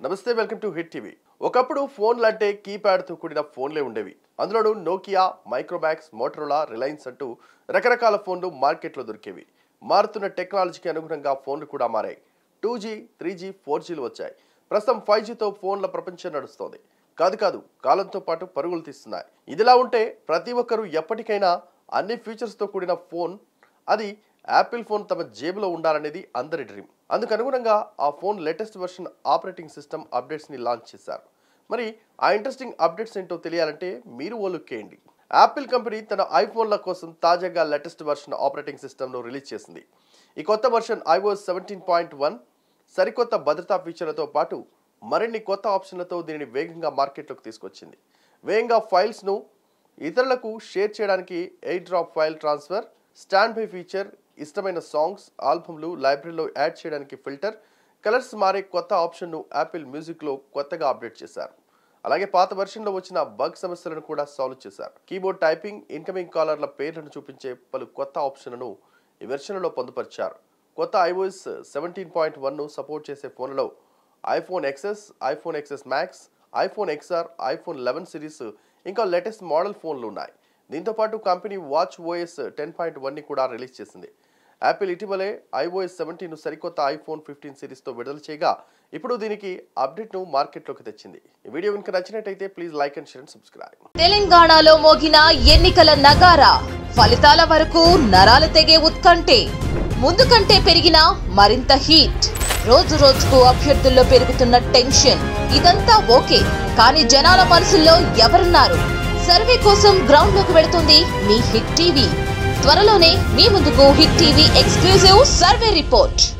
నమస్తే welcome to hit TV ఒకప్పుడు ఫోన్లు అంటే కీప్యాడ్తో కూడిన ఫోన్లే ఉండేవి అందులోనూ నోకియా మైక్రోమాక్స్ మోటరోలా రిలయన్స్ అంటూ రకరకాల ఫోన్లు మార్కెట్లో దొరికేవి మారుతున్న టెక్నాలజీకి అనుగుణంగా ఫోన్లు కూడా మారాయి two G three G four జీలు వచ్చాయి ప్రస్తుతం ఫైవ్ జీతో ఫోన్ల ప్రపంచం నడుస్తోంది కాదు కాదు కాలంతో పాటు పరుగులు తీస్తున్నాయి ఇదిలా ఉంటే ప్రతి ఒక్కరూ ఎప్పటికైనా అన్ని ఫీచర్స్తో కూడిన ఫోన్ అది యాపిల్ ఫోన్ తమ జేబులో ఉండాలనేది అందరి డ్రీమ్ అందుకు అనుగుణంగా ఆ phone latest version operating system అప్డేట్స్ని లాంచ్ చేశారు మరి ఆ ఇంట్రెస్టింగ్ అప్డేట్స్ ఏంటో తెలియాలంటే మీరు ఓ లుక్ వేయండి యాపిల్ కంపెనీ తన ఐఫోన్ల కోసం తాజాగా లేటెస్ట్ వెర్షన్ ఆపరేటింగ్ సిస్టమ్ను రిలీజ్ చేసింది ఈ కొత్త version iOS seventeen point one సరికొత్త భద్రతా ఫీచర్లతో పాటు మరిన్ని కొత్త ఆప్షన్లతో దీనిని వేగంగా మార్కెట్లోకి తీసుకొచ్చింది వేగంగా ఫైల్స్ను ఇతరులకు షేర్ చేయడానికి AirDrop file transfer standby feature ఇష్టమైన సాంగ్స్ ఆల్బమ్లు లైబ్రరీలో యాడ్ చేయడానికి ఫిల్టర్ కలర్స్ మారే కొత్త ఆప్షన్ను యాపిల్ మ్యూజిక్లో కొత్తగా అప్డేట్ చేశారు అలాగే పాత వెర్షన్లో వచ్చిన బగ్ సమస్యలను కూడా సాల్వ్ చేశారు కీబోర్డ్ టైపింగ్ ఇన్కమింగ్ కాలర్ల పేర్లను చూపించే పలు కొత్త ఆప్షన్లను ఈ వెర్షన్లో పొందుపరిచారు కొత్త ఐఓఎస్ సెవెంటీన్ పాయింట్ వన్ను సపోర్ట్ చేసే ఫోన్లలో iPhone XS iPhone XS Max iPhone XR iPhone eleven series ఇంకా లేటెస్ట్ మోడల్ ఫోన్లు ఉన్నాయి దీంతో పాటు company watchOS ten point వన్ని కూడా రిలీజ్ చేసింది యాపిల్ ఇటీవలే ఐఓఎస్ సెవెంటీన్ సరికొత్త ఐఫోన్ ఫిఫ్టీన్ సిరీస్తో విడుదల చేయగా ఇప్పుడు దీనికి అప్డేట్ను మార్కెట్లోకి తెచ్చింది ఈ వీడియో కనుక నచ్చినట్టయితే please like and share and subscribe తెలంగాణలో మోగిన ఎన్నికల నగారా ఫలితాల వరకు నరాలు తెగే ఉత్కంఠే ముందు కంటే పెరిగిన మరింత హీట్ రోజు రోజుకు అభ్యర్థుల్లో పెరుగుతున్న టెన్షన్ ఇదంతా ఓకే కానీ జనాల మనసుల్లో ఎవరున్నారు సర్వే కోసం గ్రౌండ్ లోకి వెళుతుంది మీ హిట్ టీవీ త్వరలోనే మీ ముందుకు hit TV exclusive survey report